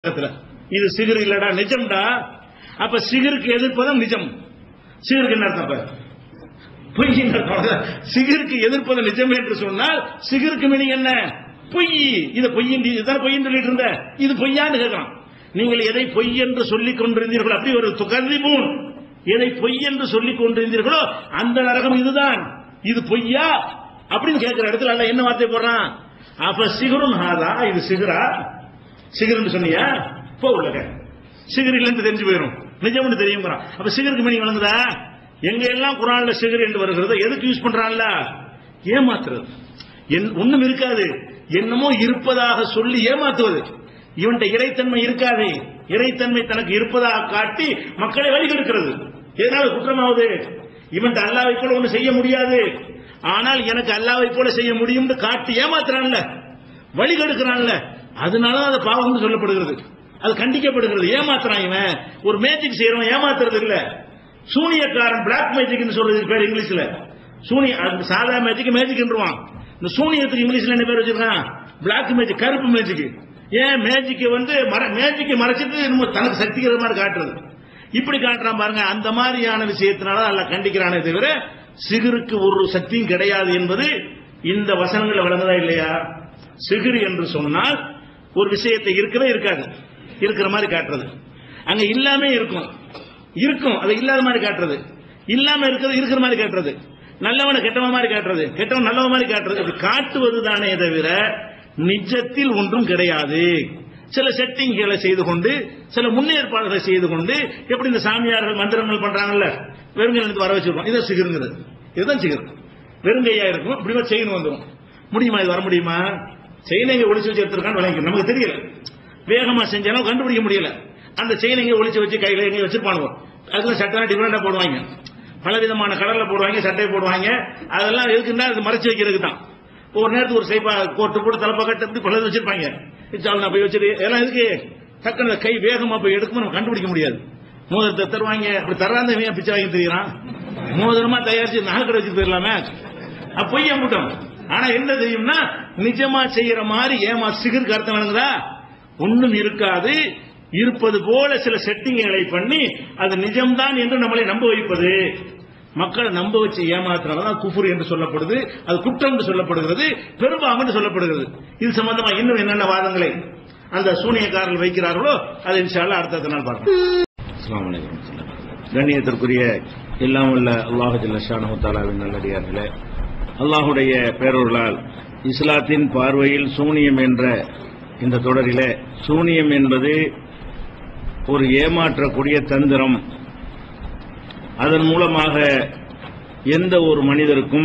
பக்கத்துல. இது சிகர் இல்லடா நிஜம்டா அப்ப சிகருக்கு எதிர்ப்பதும் நிஜம் சிகருக்கு என்ன அர்த்தம் அப்ப? பொய் அர்த்தம். சிகருக்கு எதிர்ப்பது நிஜம் என்று சொன்னால் சிகருக்கு மீனிங் என்ன பொய் இது பொய்யின் இதுதான் பொய்ன்னு சொல்லிட்டு இருந்த இது பொய்யான்னு கேட்கலாம் நீங்கள் எதை பொய் என்று சொல்லிக் கொண்டிருந்தீர்களோ அப்படி ஒரு துகர்ரிபூன் எதை பொய் என்று சொல்லிக் கொண்டிருந்தீர்களோ அந்த நரகம் இதுதான் இது பொய்யா அப்படின்னு கேட்கிற இடத்துல அல்ல என்ன வார்த்தை போடுறான் அப்ப சிகரும் ஹாதா இது சிகரா சிகர்னு சொன்னியா போ உள்ளக சிகர் இல்லைன்னு தெரிஞ்சு போயிடும் நிஜம்னு தெரியுங்கிறான் அப்ப சிகருக்கு மீனிங் வழங்குதா எங்க எல்லாம் குரான்ல சிகர் என்று வருகிறதோ எதுக்கு யூஸ் பண்றான்ல ஏமாத்துறது என்- ஒண்ணும் இருக்காது என்னமோ இருப்பதாக சொல்லி ஏமாத்துவது இவன்ட இறைத்தன்மை இருக்காது இறைத்தன்மை தனக்கு இருப்பதாக காட்டி மக்களை வழிகெடுக்கிறது எதனால குற்றமாவது இவன்ட அல்லாவை போல ஒண்ணு செய்ய முடியாது ஆனால் எனக்கு அல்லாவை போல செய்ய முடியும்னு காட்டி ஏமாத்துறான்ல வழிகெடுக்கிறான்ல அதனால அது பாவம்னு சொல்லப்படுகிறது அது கண்டிக்கப்படுகிறது ஏமாத்துறான் இவன் ஒரு மேஜிக் செய்யறவன் ஏமாத்துறது இல்ல சூனியக்காரன் பிளாக் மேஜிக்னு சொல்றது பேர் இங்கிலீஷ்ல சூனிய அது சாதா மேஜிக் மேஜிக்ன்றுவான் இந்த சூனியத்துக்கு இங்கிலீஷ்ல என்ன பேர் வச்சிருக்கான் பிளாக் மேஜிக் கருப்பு மேஜிக் ஏன் மேஜிக் வந்து மற மேஜிக்கை மறைச்சிட்டு நம்ம தனக்கு சக்திக்கிற மாதிரி காட்டுறது இப்படி காட்டுறான் பாருங்க அந்த மாதிரியான விஷயத்தினால அல்ல கண்டிக்கிறானே தவிர சிகருக்கு ஒரு சக்தியும் கிடையாது என்பது இந்த வசனங்களை வழங்குதா இல்லையா சிகிர் என்று சொன்னால் ஒரு விஷயத்தை இருக்கவே இருக்காது இருக்கிற மாதிரி காட்டுறது அங்க இல்லாம இருக்கும் இருக்கும் அது இல்லாத மாதிரி காட்டுறது இல்லாம இருக்கிறது இருக்கிற மாதிரி காட்டுறது நல்லவனை கெட்டவன் மாதிரி காட்டுறது கெட்டவன் நல்லவன் மாதிரி காட்டுறது இது காட்டுவது தானே தவிர நிஜத்தில் ஒன்றும் கிடையாது சில செட்டிங்களை செய்து கொண்டு சில முன்னேற்பாடுகளை செய்து கொண்டு எப்படி இந்த சாமியார்கள் மந்திரங்கள் பண்றாங்கல்ல வெறுங்கையிலிருந்து வர வச்சிருக்கோம் இதை சிகிருங்கிறது இதுதான் சிகிர் வெறுங்கையா இருக்கும் இப்படி செயின் வந்துடும் முடியுமா இது வர முடியுமா செயினை இங்க ஒளிச்சு வச்சு எடுத்திருக்கான்னு விளங்கிக்கணும் நமக்கு தெரியல வேகமா செஞ்சாலும் கண்டுபிடிக்க முடியல அந்த செயினை இங்க ஒளிச்சு வச்சு கையில எங்க வச்சிருப்பானுங்க அதுக்கு சட்டை டிஃபரெண்டா போடுவாங்க பல விதமான கடல்ல போடுவாங்க சட்டை போடுவாங்க அதெல்லாம் எதுக்குன்னா அது மறைச்சு வைக்கிறதுக்கு தான் ஒரு நேரத்துக்கு ஒரு சைப்பா கோட்டு போட்டு தலைப்பா கட்டு இப்படி பலது வச்சிருப்பாங்க சால் நான் போய் வச்சிரு எல்லாம் எதுக்கு டக்குனு கை வேகமா போய் எடுக்கும் நம்ம கண்டுபிடிக்க முடியாது மோதிரத்தை தருவாங்க அப்படி தராந்த இவன் பிச்சை வாங்கி தெரியுறான் மோதிரமா தயாரிச்சு நகைக்கடை வச்சு போயிடலாமே அப்ப பொய் அம்புட்டோம் ஆனா என்ன தெரியும்னா நிஜமா செய்யற மாதிரி ஏமா சிகருக்கு அர்த்தம் வழங்குதா ஒண்ணும் இருக்காது இருப்பது போல சில செட்டிங்களை பண்ணி அது நிஜம்தான் என்று நம்மளை நம்ப வைப்பது மக்களை நம்ப வச்சு ஏமாத்துறதான் குஃபுர் என்று சொல்லப்படுது அது குற்றம் என்று சொல்லப்படுகிறது பெரும்பாவம் என்று சொல்லப்படுகிறது இது சம்பந்தமா இன்னும் என்னென்ன வாதங்களை அந்த சூனியக்காரர்கள் வைக்கிறார்களோ அதை இன்ஷால்லா அடுத்த நாள் பார்க்கலாம் அஸ்ஸலாமு அலைக்கும் கண்ணியத்திற்குரிய எல்லாம் உள்ள அல்லாஹு ஜல்லஷானு தாலாவின் நல்லடியார்களே அல்லாஹுடைய பேரொருளால் இஸ்லாத்தின் பார்வையில் சூனியம் என்ற இந்த தொடரிலே சூனியம் என்பது ஒரு ஏமாற்றக்கூடிய தந்திரம் அதன் மூலமாக எந்த ஒரு மனிதருக்கும்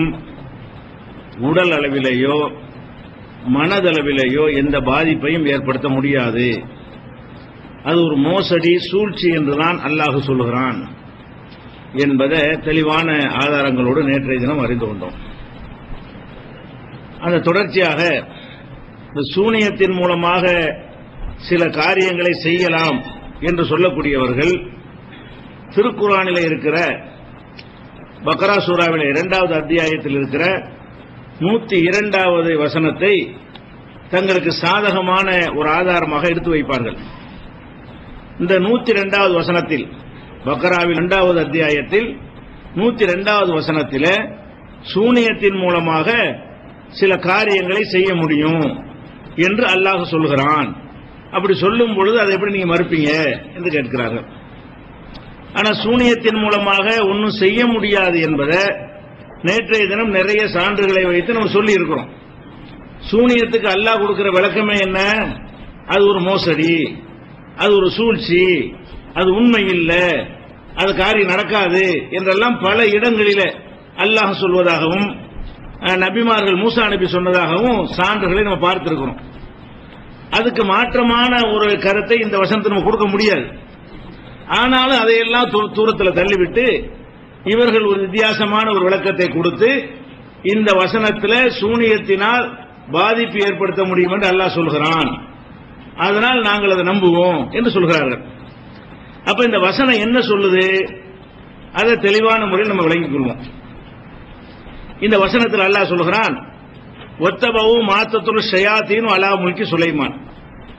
உடல் அளவிலேயோ மனதளவிலேயோ எந்த பாதிப்பையும் ஏற்படுத்த முடியாது அது ஒரு மோசடி சூழ்ச்சி என்றுதான் அல்லாஹ் சொல்லுகிறான் என்பதை தெளிவான ஆதாரங்களோடு நேற்றைய தினம் அறிந்து கொண்டோம் அந்த தொடர்ச்சியாக இந்த சூனியத்தின் மூலமாக சில காரியங்களை செய்யலாம் என்று சொல்லக்கூடியவர்கள் திருக்குறானில் இருக்கிற பக்ரா சூராவின் இரண்டாவது அத்தியாயத்தில் இருக்கிற நூத்தி இரண்டாவது வசனத்தை தங்களுக்கு சாதகமான ஒரு ஆதாரமாக எடுத்து வைப்பார்கள் இந்த நூத்தி இரண்டாவது வசனத்தில் பக்ராவில் இரண்டாவது அத்தியாயத்தில் நூத்தி இரண்டாவது வசனத்தில் சூனியத்தின் மூலமாக சில காரியங்களை செய்ய முடியும் என்று அல்லாஹ் சொல்கிறான் அப்படி சொல்லும் பொழுது அதை எப்படி நீங்க மறுப்பீங்க என்று கேட்கிறார்கள் ஆனா சூனியத்தின் மூலமாக ஒன்றும் செய்ய முடியாது என்பதை நேற்றைய தினம் நிறைய சான்றுகளை வைத்து நம்ம சொல்லி இருக்கிறோம் சூனியத்துக்கு அல்லாஹ் கொடுக்கிற விளக்கமே என்ன அது ஒரு மோசடி அது ஒரு சூழ்ச்சி அது உண்மை இல்லை அது காரியம் நடக்காது என்றெல்லாம் பல இடங்களிலே அல்லாஹ் சொல்வதாகவும் அஹ், நபிமார்கள் மூசா நபி சொன்னதாகவும் சான்றுகளை நம்ம பார்த்திருக்கிறோம் அதுக்கு மாற்றமான ஒரு கருத்தை இந்த வசனத்தை நம்ம கொடுக்க முடியாது ஆனாலும் அதையெல்லாம் தூ- தூரத்துல தள்ளிவிட்டு இவர்கள் ஒரு வித்தியாசமான ஒரு விளக்கத்தை கொடுத்து இந்த வசனத்துல சூனியத்தினால் பாதிப்பு ஏற்படுத்த முடியும் என்று அல்லாஹ் சொல்கிறான் அதனால் நாங்கள் அதை நம்புவோம் என்று சொல்கிறார்கள் அப்ப இந்த வசனம் என்ன சொல்லுது அதை தெளிவான முறையில் நம்ம விளங்கிக் கொள்வோம் இந்த வசனத்தில் அல்லாஹ் சொல்கிறான் ஒத்தபவும் மாத்தத்துல் ஷயாத்தீன் அலா முல்கி சுலைமான்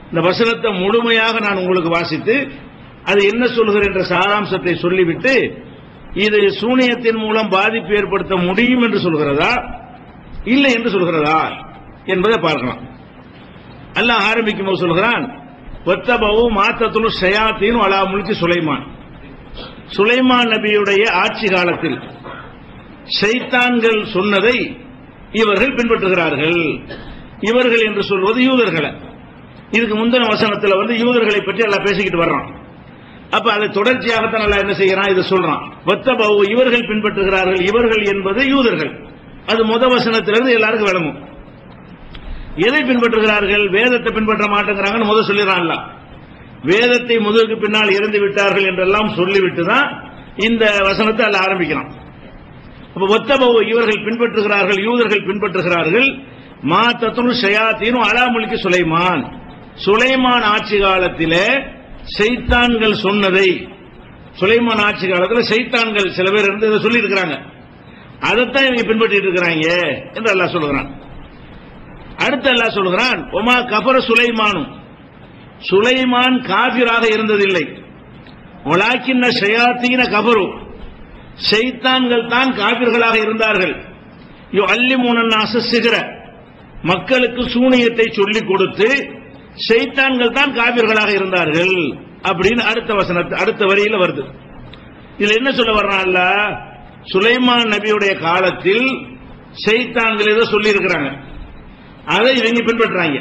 இந்த வசனத்தை முழுமையாக நான் உங்களுக்கு வாசித்து அது என்ன சொல்கிற என்ற சாராம்சத்தை சொல்லிவிட்டு இது சூனியத்தின் மூலம் பாதிப்பு ஏற்படுத்த முடியும் என்று சொல்கிறதா இல்லை என்று சொல்கிறதா என்பதை பார்க்கலாம் அல்லாஹ் ஆரம்பிக்கும் போது சொல்கிறான் ஒத்தபவு மாத்தத்துலு ஷயாத்தீன் அலா முல்கி சுலைமான் சுலைமான் நபியுடைய ஆட்சி காலத்தில் ஷைத்தான்கள் சொன்னதை இவர்கள் பின்பற்றுகிறார்கள் இவர்கள் என்று சொல்வது யூதர்களை இதுக்கு முந்தின வசனத்தில் வந்து யூதர்களை பற்றி எல்லாம் பேசிக்கிட்டு வர்றான் அப்ப அதை தொடர்ச்சியாகத்தான் நல்லா என்ன செய்யறான் இதை சொல்றான் வத்தபவு இவர்கள் பின்பற்றுகிறார்கள் இவர்கள் என்பது யூதர்கள் அது முத வசனத்திலிருந்து எல்லாருக்கும் விளங்கும் எதை பின்பற்றுகிறார்கள் வேதத்தை பின்பற்ற மாட்டேங்கிறாங்கன்னு முதல் சொல்லிடுறான்ல வேதத்தை முதலுக்கு பின்னால் இறந்து விட்டார்கள் என்றெல்லாம் சொல்லிவிட்டு தான் இந்த வசனத்தை அல்ல ஆரம்பிக்கிறான் அப்ப ஒத்தபவு இவர்கள் பின்பற்றுகிறார்கள் யூதர்கள் பின்பற்றுகிறார்கள் மா தத்துனு ஷயாத்தீனும் அலாமுலிக்கு சுலைமான் சுலைமான் ஆட்சி காலத்திலே செய்தான்கள் சொன்னதை சுலைமான் ஆட்சி காலத்தில் செய்தான்கள் சில பேர் இருந்து இதை சொல்லி இருக்கிறாங்க அதைத்தான் இவங்க பின்பற்றிட்டு இருக்கிறாங்க என்று அல்லாஹ் சொல்லுகிறான் அடுத்து அல்லாஹ் சொல்லுகிறான் ஒமா கபர சுலைமானும் சுலைமான் காபிராக இருந்ததில்லை ஒலாக்கின்ன ஷயாத்தீன கபரு ஷைத்தான்கள் தான் காபிர்களாக இருந்தார்கள் யோ அல்லி மூனன்னாச சிகர மக்களுக்கு சூனியத்தை சொல்லிக் கொடுத்து ஷைத்தான்கள் தான் காபிர்களாக இருந்தார்கள் அப்படின்னு அடுத்த வசனத்து அடுத்த வரியில வருது இதுல என்ன சொல்ல வர்றான் அல்ல சுலைமான் நபியுடைய காலத்தில் ஷைத்தான்கள் ஏதோ சொல்லி இருக்கிறாங்க அதை இவங்க பின்பற்றாங்க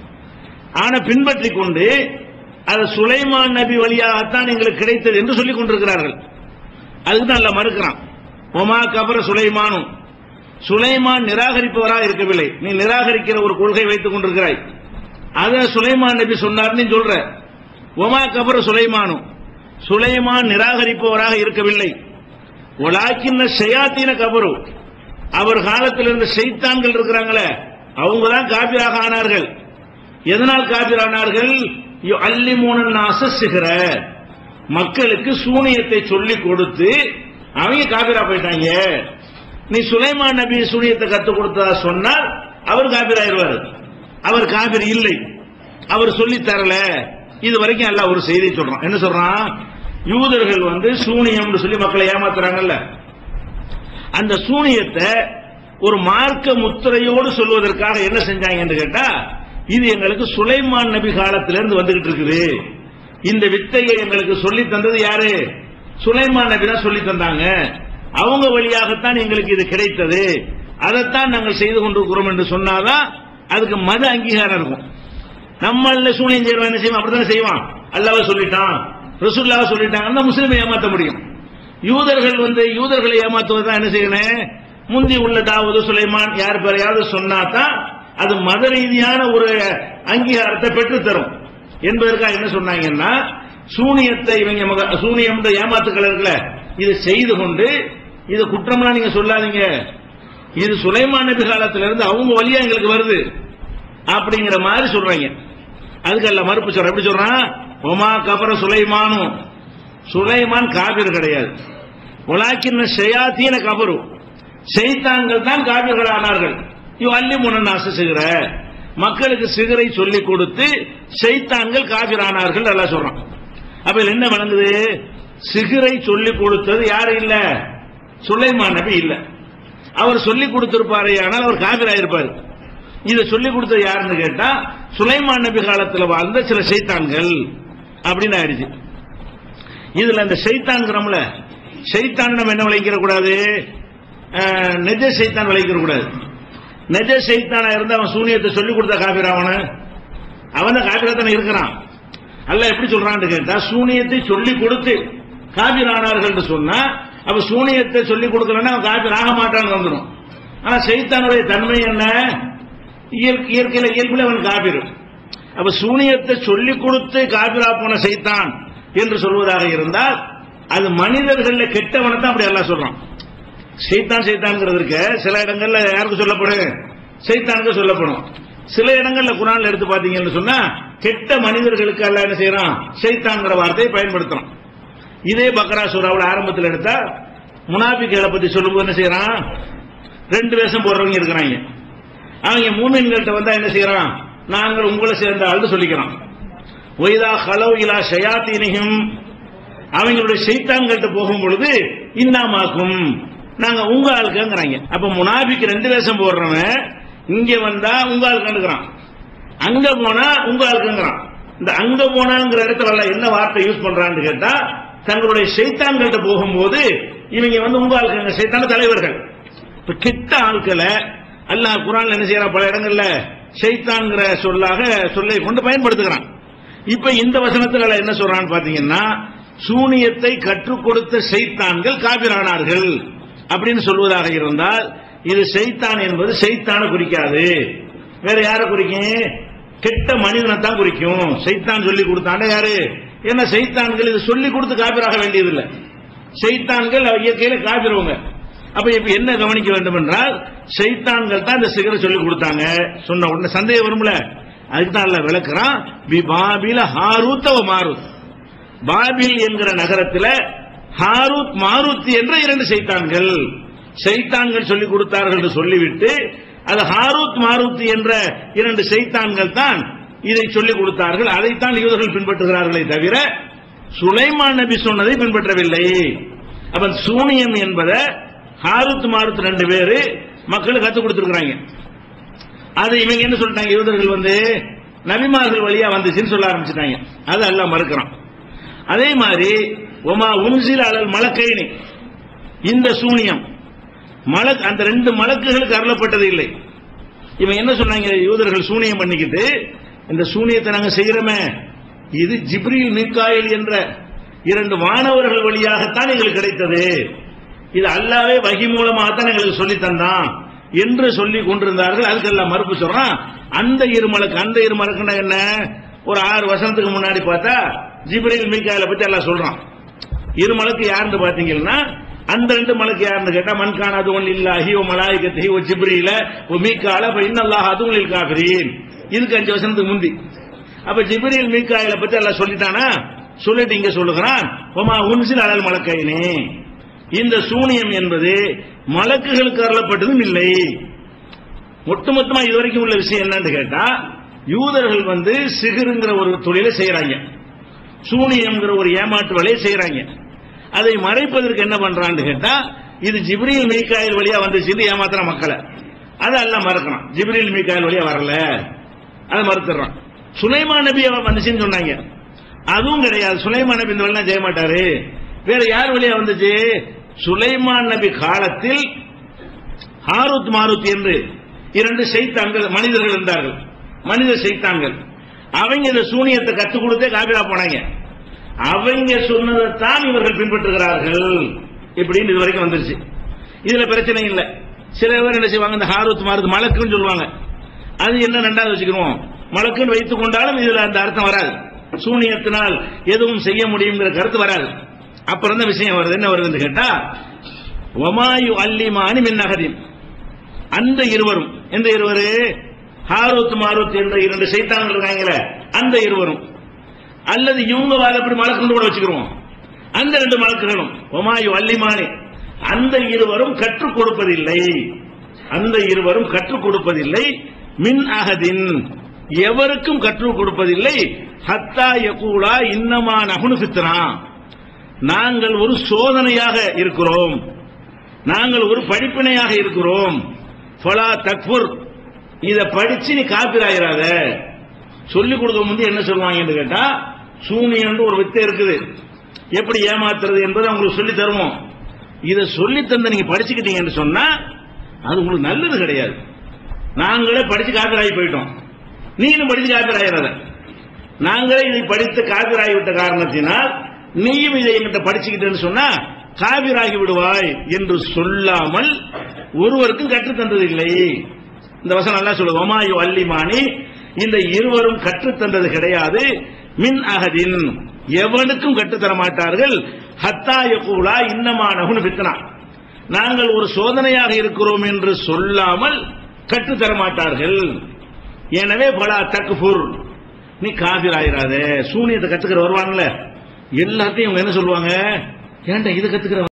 ஆனா பின்பற்றி கொண்டு அது சுலைமான் நபி வழியாகத்தான் எங்களுக்கு கிடைத்தது என்று சொல்லிக் கொண்டிருக்கிறார்கள் அதுக்கு தான் அல்ல மறுக்கிறான் ஒமா கபர சுலைமானும் சுலைமான் நிராகரிப்பவராக இருக்கவில்லை நீ நிராகரிக்கிற ஒரு கொள்கை வைத்துக் கொண்டிருக்கிறாய் அத சுலைமான் நபி சொன்னார் நீ சொல்ற ஒமா கபர சுலைமானும் சுலைமான் நிராகரிப்பவராக இருக்கவில்லை ஒலாக்கின்ன ஷயாத்தீன கபரு அவர் காலத்தில் இருந்த செய்தான்கள் இருக்கிறாங்களே அவங்க தான் காபிராக ஆனார்கள் எதனால் காபிரானார்கள் அல்லி மூணன் அசசுகிற மக்களுக்கு சூனியத்தை சொல்லிக் கொடுத்து அவங்க காபிரா போயிட்டாங்க நீ சுலைமான் நபி சூனியத்தை கத்துக் கொடுத்ததா சொன்னால் அவர் காபிராயிருவார் அவர் காபிர் இல்லை அவர் சொல்லி தரல இது வரைக்கும் எல்லாம் ஒரு செய்தி சொல்றான் என்ன சொல்றான் யூதர்கள் வந்து சூனியம் சொல்லி மக்களை ஏமாத்துறாங்கல்ல அந்த சூனியத்தை ஒரு மார்க்க முத்திரையோடு சொல்வதற்காக என்ன செஞ்சாங்க என்று கேட்டா இது எங்களுக்கு சுலைமான் நபி காலத்திலிருந்து வந்துகிட்டு இருக்குது இந்த வித்தையை எங்களுக்கு சொல்லி தந்தது யாரு சுலைமான் நபி தான் சொல்லி தந்தாங்க அவங்க வழியாகத்தான் எங்களுக்கு இது கிடைத்தது அதைத்தான் நாங்கள் செய்து கொண்டிருக்கிறோம் என்று சொன்னாதான் அதுக்கு மத அங்கீகாரம் இருக்கும் நம்மள சூனியம் செய்யறோம் என்ன செய்வோம் அப்படித்தானே செய்வான் அல்லாவ சொல்லிட்டான் ரசூல்லாவை சொல்லிட்டாங்கன்னா முஸ்லிமை ஏமாத்த முடியும் யூதர்கள் வந்து யூதர்களை ஏமாத்துவதுதான் என்ன செய்யணும் முந்தி உள்ள தாவூது சுலைமான் யார் பேரையாவது சொன்னாதான் அது மத ரீதியான ஒரு அங்கீகாரத்தை பெற்று தரும் என்பதற்காக என்ன சொன்னாங்கன்னா சூனியத்தை இவங்க மக- சூனியம் இந்த ஏமாத்துக்கள் இருக்குல்ல இது செய்து கொண்டு இது குற்றம்லாம் நீங்க சொல்லாதீங்க இது சுலைமான் நபி காலத்துல இருந்து அவங்க வழியா எங்களுக்கு வருது அப்படிங்கிற மாதிரி சொல்றாங்க அதுக்கு அல்ல மறுப்பு சொல்ற எப்படி சொல்றான் ஒமா கபர சுலைமானும் சுலைமான் காபிர் கிடையாது உலாக்கின்ன ஷயாத்தீன கபரு செய்தான்கள் தான் காபிர்கள் ஆனார்கள் இவ் அள்ளி முனன் செய்கிற மக்களுக்கு சிகரை சொல்லிக் கொடுத்து செய்தான்கள் காபிரானார்கள் நல்லா சொல்றான் அப்ப இதுல என்ன வழங்குது சிகரை சொல்லிக் கொடுத்தது யாரு இல்ல சுலைமான் நபி இல்ல அவர் சொல்லிக் கொடுத்திருப்பாரு ஆனால் அவர் காபிராயிருப்பாரு இதை சொல்லிக் கொடுத்தது யாருன்னு கேட்டா சுலைமான் நபி காலத்தில் வாழ்ந்த சில சைத்தான்கள் அப்படின்னு ஆயிடுச்சு இதுல இந்த சைத்தான்கிறோம்ல சைத்தான் நம்ம என்ன விளைக்கிற கூடாது அஹ், நிஜ சைத்தான் விளைக்கிற கூடாது நிஜ சைத்தானா இருந்து அவன் சூனியத்தை சொல்லி கொடுத்த காபிர் அவன அவன் தான் காபிரா தானே இருக்கிறான் அல்ல எப்படி சொல்றான்னு கேட்டா சூனியத்தை சொல்லி கொடுத்து காபிர் ஆனார்கள் சொன்னா அப்ப சூனியத்தை சொல்லி கொடுக்கலன்னா அவன் காபிர் ஆக மாட்டான்னு வந்துடும் ஆனா சைத்தானுடைய தன்மை என்ன இயற்கை இயற்கையில இயல்புல அவன் காபிர் அப்ப சூனியத்தை சொல்லி கொடுத்து காபிரா போன சைத்தான் என்று சொல்வதாக இருந்தால் அது மனிதர்கள்ல கெட்டவனை தான் அப்படி எல்லாம் சொல்றான் சைத்தான் சைத்தான்ங்கிறது இருக்க சில இடங்கள்ல யாருக்கு சொல்லப்படும் சைத்தானுக்கு சொல்லப்படும் சில இடங்கள்ல குரான்ல எடுத்து பாத்தீங்கன்னு சொன்னா கெட்ட மனிதர்களுக்கு அல்ல என்ன செய்யறான் சைத்தான்ங்கிற வார்த்தையை பயன்படுத்துறான் இதே பக்ரா சூறாவோட ஆரம்பத்தில் எடுத்தா முனாபிக்களை பத்தி சொல்லும்போது என்ன செய்யறான் ரெண்டு வேஷம் போடுறவங்க இருக்கிறாங்க அவங்க மூமின்கள்ட்ட வந்தா என்ன செய்யறான் நாங்கள் உங்களை சேர்ந்த ஆள்னு சொல்லிக்கிறோம் ஒய்தா ஹலோ இலா ஷயாத்தீனிகும் அவங்களுடைய சைத்தான்கள்ட்ட போகும் பொழுது இன்னாமாக்கும் நாங்க உங்க ஆளுக்குங்கிறாங்க அப்ப முனாபிக்கு ரெண்டு வேஷம் போடுறவன் இங்க வந்தா உங்க ஆளுக்குங்கிறான் அங்க போனா உங்க ஆளுக்குங்கிறான் இந்த அங்க போனாங்கிற இடத்துல எல்லாம் என்ன வார்த்தை யூஸ் பண்றான்னு கேட்டா தங்களுடைய சைத்தான்கள்ட்ட போகும்போது இவங்க வந்து உங்க ஆளுக்குங்க சைத்தான தலைவர்கள் இப்ப கெட்ட ஆட்களை அல்லாஹ் குரான்ல என்ன செய்யறான் பல இடங்கள்ல ஷைத்தான்ங்கிற சொல்லாக சொல்லை கொண்டு பயன்படுத்துகிறான் இப்ப இந்த வசனத்துல அல்லாஹ் என்ன சொல்றான்னு பாத்தீங்கன்னா சூனியத்தை கற்றுக் கொடுத்த சைத்தான்கள் காபிரானார்கள் அப்படின்னு சொல்வதாக இருந்தால் இது சைத்தான் என்பது சைத்தான குறிக்காது வேற யார குறிக்கும் கெட்ட மனிதனை தான் குறிக்கும் சைத்தான் சொல்லி கொடுத்தாண்ட யாரு ஏன்னா சைத்தான்கள் இது சொல்லி கொடுத்து காபிராக வேண்டியதில்லை சைத்தான்கள் இயற்கையில காபிரவங்க அப்ப இப்ப என்ன கவனிக்க வேண்டும் என்றால் சைத்தான்கள் தான் இந்த சிகரை சொல்லி கொடுத்தாங்க சொன்ன உடனே சந்தேகம் வரும்ல அதுக்கு தான் அல்ல விளக்குறான் பி பாபில ஹாரூத்தவ மாருத் பாபில் என்கிற நகரத்தில் ஹாரூத் மாருத் என்ற இரண்டு சைத்தான்கள் சைத்தான்கள் சொல்லிக் கொடுத்தார்கள் என்று சொல்லிவிட்டு அது ஹாரூத் மாருத் என்ற இரண்டு சைத்தான்கள் தான் இதை சொல்லிக் கொடுத்தார்கள் அதைத்தான் யூதர்கள் பின்பற்றுகிறார்களே தவிர சுலைமான் நபி சொன்னதை பின்பற்றவில்லை அப்ப சூனியம் என்பதை ஹாரூத் மாருத் ரெண்டு பேரு மக்களுக்கு கத்துக் கொடுத்திருக்கிறாங்க அது இவங்க என்ன சொல்லிட்டாங்க யூதர்கள் வந்து நபிமார்கள் வழியா வந்துச்சுன்னு சொல்ல ஆரம்பிச்சிட்டாங்க அது எல்லாம் மறுக்கிறான் அதே மாதிரி ஒமா உன்சில் அலல் மலக்கைனி இந்த சூனியம் மலக் அந்த ரெண்டு மலக்குகளுக்கு அருளப்பட்டது இல்லை இவன் என்ன சொன்னாங்க யூதர்கள் சூனியம் பண்ணிக்கிட்டு இந்த சூனியத்தை நாங்க செய்யறோமே இது ஜிப்ரீல் மீக்காயில் என்ற இரண்டு மாணவர்கள் வழியாகத்தான் எங்களுக்கு கிடைத்தது இது அல்லாவே வகி மூலமாகத்தான் எங்களுக்கு சொல்லி தந்தான் என்று சொல்லி கொண்டிருந்தார்கள் அதுக்கெல்லாம் மறுப்பு சொல்றான் அந்த இருமலுக்கு அந்த இருமலுக்குன்னா என்ன ஒரு ஆறு வருஷத்துக்கு முன்னாடி பார்த்தா ஜிப்ரீல் மீக்காயில பத்தி எல்லாம் சொல்றான் இருமலுக்கு யாருன்னு பாத்தீங்கன்னா அந்த ரெண்டு மலைக்கு யாருன்னு கேட்டா மண்கான அது ஒன் இல்லாஹி ஓ மலாய்கத்தி ஓ ஜிப்ரீல ஓ மீக்கால அப்ப இன்னல்லாஹ் அது ஒன்றில் காபிரீன் இதுக்கு அஞ்சு வருஷத்துக்கு முந்தி அப்ப ஜிப்ரீல் மீக்காயில பத்தி எல்லாம் சொல்லிட்டானா சொல்லிட்டு இங்க சொல்லுகிறான் ஒமா உன்சில் அலல் மலக்கைனே இந்த சூனியம் என்பது மலக்குகளுக்கு அருளப்பட்டதும் இல்லை ஒட்டுமொத்தமா இதுவரைக்கும் உள்ள விஷயம் என்னன்னு கேட்டா யூதர்கள் வந்து சிகிருங்கிற ஒரு தொழிலை செய்யறாங்க சூனியம்ங்கிற ஒரு ஏமாற்று வேலையை செய்யறாங்க அதை மறைப்பதற்கு என்ன பண்றான்னு கேட்டா இது ஜிப்ரீல் மீக்காயில் வழியா வந்துச்சு ஏமாத்துற மக்களை அதை எல்லாம் மறக்கணும் ஜிப்ரீல் மீக்காயில் வழியா வரல அதை மறுத்துறான் சுலைமான் நபி அவன் வந்துச்சுன்னு சொன்னாங்க அதுவும் கிடையாது சுலைமான் நபி இந்த வழியா செய்ய மாட்டாரு வேற யார் வழியா வந்துச்சு சுலைமான் நபி காலத்தில் ஹாரூத் மாருத் என்று இரண்டு செய்தாங்கள் மனிதர்கள் இருந்தார்கள் மனித செய்தாங்கள் அவங்க இந்த சூனியத்தை கத்துக் கொடுத்தே காபிரா போனாங்க அவங்க சொன்னதைத்தான் இவர்கள் பின்பற்றுகிறார்கள் இப்படின்னு இது வரைக்கும் வந்துருச்சு இதுல பிரச்சனை இல்லை சில பேர் என்ன செய்வாங்க இந்த ஹாரூத் மாருத் மலக்குன்னு சொல்லுவாங்க அது என்ன ரெண்டாவது வச்சுக்கிறோம் மலக்குன்னு வைத்துக் கொண்டாலும் இதுல அந்த அர்த்தம் வராது சூனியத்தினால் எதுவும் செய்ய முடியுங்கிற கருத்து வராது அப்புறம் தான் விஷயம் வருது என்ன வருதுன்னு கேட்டா ஒமாயு அல்லிமானி மின்னகதின் அந்த இருவரும் எந்த இருவரு ஹாரூத் மாரூத் என்ற இரண்டு சைத்தான்கள் இருக்காங்களே அந்த இருவரும் அல்லது இவங்க வாழப்படி மலக்குன்னு கூட வச்சுக்கிறோம் அந்த ரெண்டு மலக்குகளும் ஒமாயு அல்லிமானி அந்த இருவரும் கற்றுக் கொடுப்பதில்லை அந்த இருவரும் கற்றுக் கொடுப்பதில்லை மின் அகதின் எவருக்கும் கற்றுக் கொடுப்பதில்லை ஹத்தா யகூலா இன்னமா நகுனு ஃபித்னா நாங்கள் ஒரு சோதனையாக இருக்கிறோம் நாங்கள் ஒரு படிப்பினையாக இருக்கிறோம் ஃபலா தக்ஃபுர் இத படிச்சு நீ காப்பிராயிராத சொல்லிக் கொடுக்க முந்தைய என்ன சொல்லுவாங்கன்னு கேட்டா சூனியன் ஒரு வித்தை இருக்குது எப்படி ஏமாத்துறது என்பதை உங்களுக்கு சொல்லி தருவோம் இதை சொல்லி தந்து நீங்க படிச்சுக்கிட்டீங்கன்னு சொன்னா அது உங்களுக்கு நல்லது கிடையாது நாங்களே படிச்சு காப்பிராகி போயிட்டோம் நீங்களும் படிச்சு காப்பிராயிராத நாங்களே இதை படித்து காபிராகி விட்ட காரணத்தினால் நீயும் இதை எங்கிட்ட படிச்சுக்கிட்டேன்னு சொன்னா காபிராகி விடுவாய் என்று சொல்லாமல் ஒருவருக்கும் கற்றுத் தந்ததில்லை இந்த வசனம் நல்லா சொல்லுது ஒமாயு அல்லிமானி இந்த இருவரும் கற்றுத் தந்தது கிடையாது மின் அகதின் எவனுக்கும் கற்றுத்தர மாட்டார்கள் ஹத்தா யகூலா இன்னமா நகுனு பித்தனா நாங்கள் ஒரு சோதனையாக இருக்கிறோம் என்று சொல்லாமல் கற்றுத்தர மாட்டார்கள் எனவே பலா தக்ஃபுர் நீ காபிர் ஆயிராத சூனியத்தை கத்துக்கிற வருவாங்கல்ல எல்லாத்தையும் இவங்க என்ன சொல்லுவாங்க ஏன்டா இது கத்துக்கிற